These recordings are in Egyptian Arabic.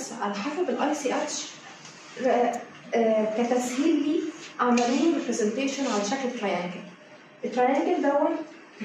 بس على حسب الاي سي اتش كتسهيل لي عملوا لي ريبريزنتيشن على شكل تريانجل التريانجل دوت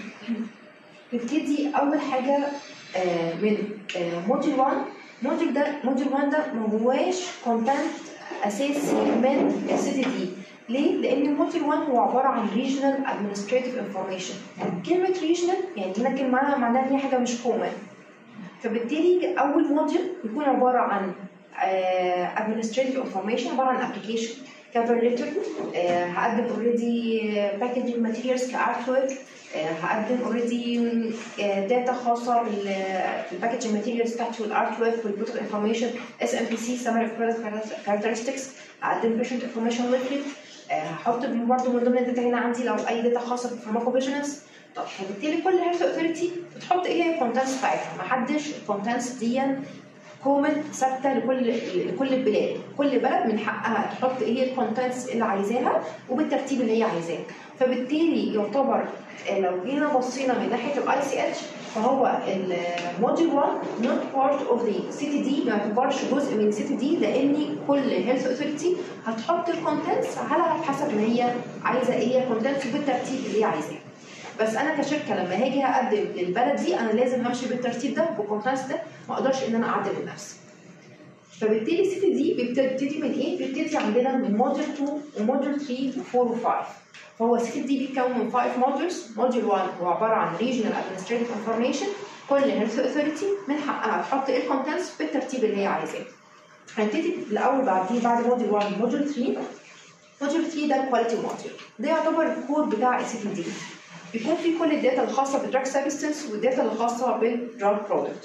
بتبتدي اول حاجه آه، من موديل 1 موديل ده موديل 1 ده ما هواش كونتنت اساسي من السي تي دي ليه؟ لان موديل 1 هو عباره عن ريجنال ادمنستريتيف انفورميشن كلمه ريجنال يعني هنا كلمه معناها معناها ان هي حاجه مش كومن فبالتالي اول موديل بيكون عباره عن administrative information عباره عن application cover letter آه، هقدم اوريدي packaging materials كارت ورك هقدم اوريدي داتا خاصه بالباكجنج ماتيريالز بتاعتي والارت ورك والبروتوكول انفورميشن اس ام بي سي سمري كاركترستكس هقدم بيشنت انفورميشن ليفلت هحط برضه من ضمن الداتا هنا عندي لو اي داتا خاصه بالفارماكو فيجنس طب فبالتالي كل هيلث اوثورتي بتحط ايه هي الكونتنتس بتاعتها محدش الكونتنتس دي كومن ثابته لكل لكل البلاد كل بلد من حقها تحط ايه الكونتنتس اللي عايزاها وبالترتيب اللي هي عايزاه فبالتالي يعتبر آه، لو جينا بصينا من ناحيه الاي سي اتش فهو الموديل 1 نوت بارت اوف ذا سي تي دي ما يعتبرش جزء من سي تي دي لان كل هيلث اوثورتي هتحط الكونتنتس على حسب ما هي عايزه ايه الكونتنتس بالترتيب اللي هي عايزاه بس انا كشركه لما هاجي اقدم للبلد دي انا لازم امشي بالترتيب ده بالكونتنتس ده ما اقدرش ان انا اعدل بنفسي فبالتالي سي تي دي بتبتدي من ايه؟ بتبتدي عندنا من موديل 2 وموديل 3 و4 و5 فهو سي تي دي بيتكون من 5 موديلز موديل 1 هو عباره عن ريجنال ادمنستريتيف انفورميشن كل هيلث اوثورتي من حقها تحط ايه الكونتنتس بالترتيب اللي هي عايزاه هنبتدي الاول بعدين بعد موديل 1 موديل 3 موديل 3 ده الكواليتي موديل ده يعتبر الكور بتاع السي تي دي بيكون فيه كل الداتا الخاصه بالدراج سبستنس والداتا الخاصه بالدراج برودكت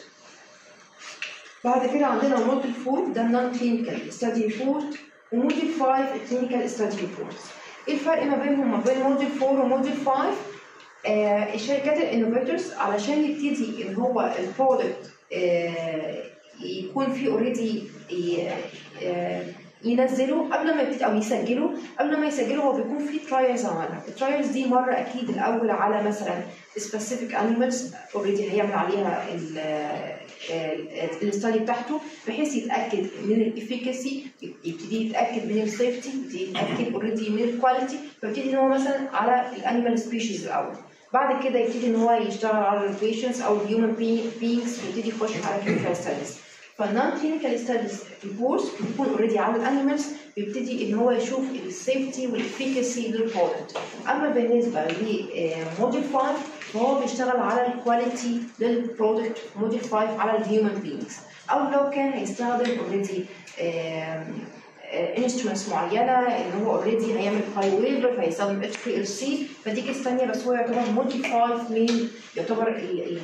بعد كده عندنا موديل 4 ده النون كلينيكال ستادي ريبورت وموديل 5 الكلينيكال ستادي ريبورت ايه الفرق ما بينهم ما بين موديل 4 وموديل 5 آه الشركات الانوفيتورز علشان يبتدي ان هو البرودكت آه يكون فيه اوريدي ينزله قبل ما يبتدي او يسجله قبل ما يسجله هو بيكون في ترايلز عملها الترايلز دي مره اكيد الاول على مثلا سبيسيفيك انيمالز اوريدي هيعمل عليها الستادي بتاعته بحيث يتاكد من الافيكاسي يبتدي يتاكد من السيفتي يبتدي يتاكد اوريدي من الكواليتي فيبتدي ان هو مثلا على الانيمال سبيشيز الاول بعد كده يبتدي ان هو يشتغل على البيشنتس او الهيومن بينجز ويبتدي يخش على كلينيكال ستاديز فالنون كلينيكال ستاديز ريبورتس بتكون اوريدي على الانيمالز بيبتدي ان هو يشوف السيفتي والافيكاسي للبرودكت اما بالنسبه لموديل 5 فهو بيشتغل على الكواليتي للبرودكت موديل 5 على الهيومن بينجز او لو كان هيستخدم اوريدي انسترومنتس معينه ان هو اوريدي هيعمل هاي ويفر فهيستخدم اتش بي ال سي فدي كيس ثانيه بس هو يعتبر موديل 5 من يعتبر ال ال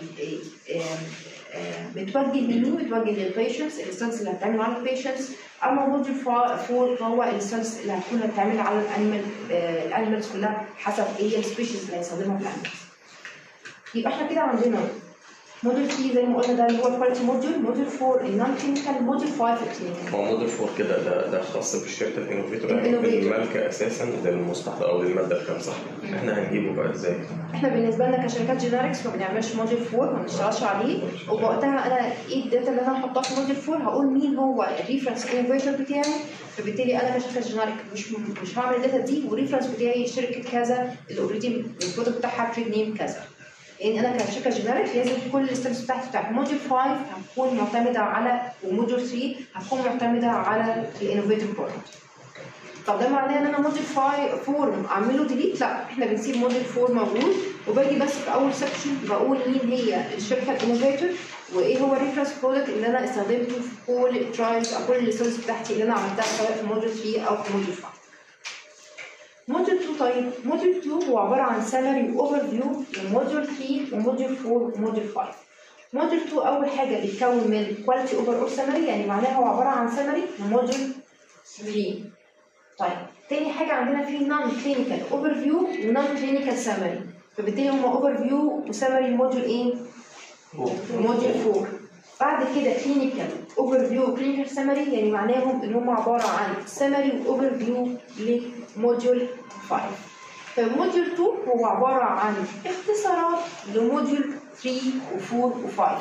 متوجه لمين؟ متوجه للبيشنتس الستانس اللي هتعمل على البيشنتس اما موديل 4 فهو الستانس اللي هتكون هتعمل على الانيمال الانيمالز كلها حسب ايه السبيشيز اللي هيستخدمها في الانيمالز يبقى احنا كده عندنا موديل 3 زي ما قلنا ده اللي هو الكواليتي موديل موديل 4 النون كلينيكال موديل 5 الكلينيكال هو موديل 4 كده ده ده خاص بالشركه الانوفيتور يعني الانوفيتور. المالكه اساسا للمستحضر او للماده الخام صح؟ احنا هنجيبه بقى ازاي؟ احنا بالنسبه لنا كشركات جينيركس ما بنعملش موديل 4 ما بنشتغلش عليه ووقتها انا ايه الداتا اللي انا هحطها في موديل 4 هقول مين هو الريفرنس انوفيتور بتاعي فبالتالي انا كشركه جينيرك مش مش هعمل الداتا دي والريفرنس بتاعي شركه كذا اللي اوريدي البرودكت بتاعها تريد نيم كذا لان انا كشركه جينيرك لازم كل الستبس بتاعتي بتاعت موديل 5 هتكون معتمده على وموديل 3 هتكون معتمده على الانوفيتور برودكت طب ده معناه ان انا موديل 4 اعمله ديليت لا احنا بنسيب موديل 4 موجود وباجي بس في اول سكشن بقول مين هي الشركه الانوفيتور وايه هو الريفرنس برودكت اللي انا استخدمته في كل الترايلز او كل الريسيرش بتاعتي اللي انا عملتها سواء في موديل 3 او في موديل 5 موديل 2 طيب موديل 2 هو عباره عن سمري واوفر فيو لموديل 3 وموديل 4 وموديل 5 موديل 2 اول حاجه بيتكون من كواليتي اوفر اول سمري يعني معناها هو عباره عن سمري لموديل 3 طيب تاني حاجه عندنا في نون كلينيكال اوفر فيو ونون كلينيكال سمري فبالتالي هم اوفر فيو وسمري موديل ايه؟ موديل 4 بعد كده كلينيكال اوفر فيو وكلينيكال سمري يعني معناهم ان هم عباره عن سمري واوفر فيو لموديول 5 فموديول 2 هو عباره عن اختصارات لموديول 3 و4 و5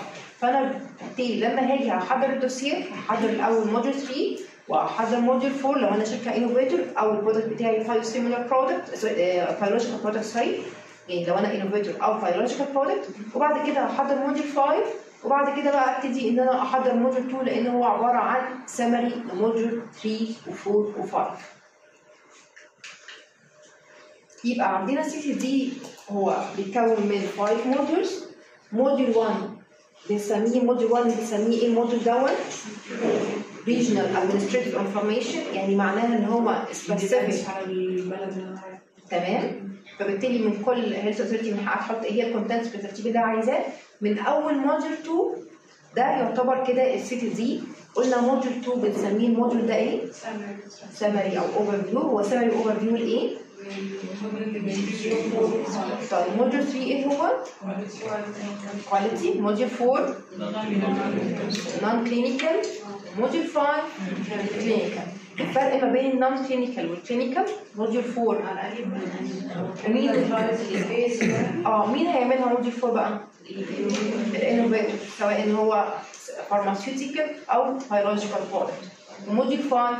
فانا بالتالي لما هاجي هحضر الدوسير هحضر الاول موديول 3 واحضر موديول 4 لو انا شركه انوفيتور او البرودكت بتاعي فايو سيميلر برودكت فايولوجيكال برودكت سوري يعني لو انا انوفيتور او فايولوجيكال برودكت وبعد كده هحضر موديول 5 وبعد كده بقى ابتدي ان انا احضر موديول 2 لان هو عباره عن سمري لموديول 3 و4 و5 يبقى عندنا سي دي هو بيتكون من 5 موديولز موديول 1 بنسميه موديول 1 بنسميه ايه الموديول دوت regional administrative information يعني معناها ان هو specific على البلد اللي انا عايزة. تمام فبالتالي من كل هيلث اوثورتي من حقها تحط ايه هي الكونتنتس بالترتيب اللي عايزاه من اول موديول 2 ده يعتبر كده السيتي دي قلنا موديول 2 بنسميه الموديول ده ايه؟ سمري او اوفر فيو هو سمري اوفر فيو لايه؟ طيب موديول 3 ايه هو؟ كواليتي موديول 4 نون كلينيكال موديول 5 كلينيكال الفرق ما بين النون كلينيكال والكلينيكال موديول 4 مين اه مين هيعملها موديول 4 بقى؟ الانوفيتور سواء ان هو فارماسيوتيكال او بيولوجيكال برودكت وموديول 5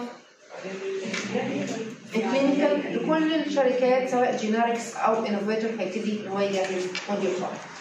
الكلينيكال لكل الشركات سواء جينيركس او انوفيتور هيبتدي ان هو يجهز موديول 5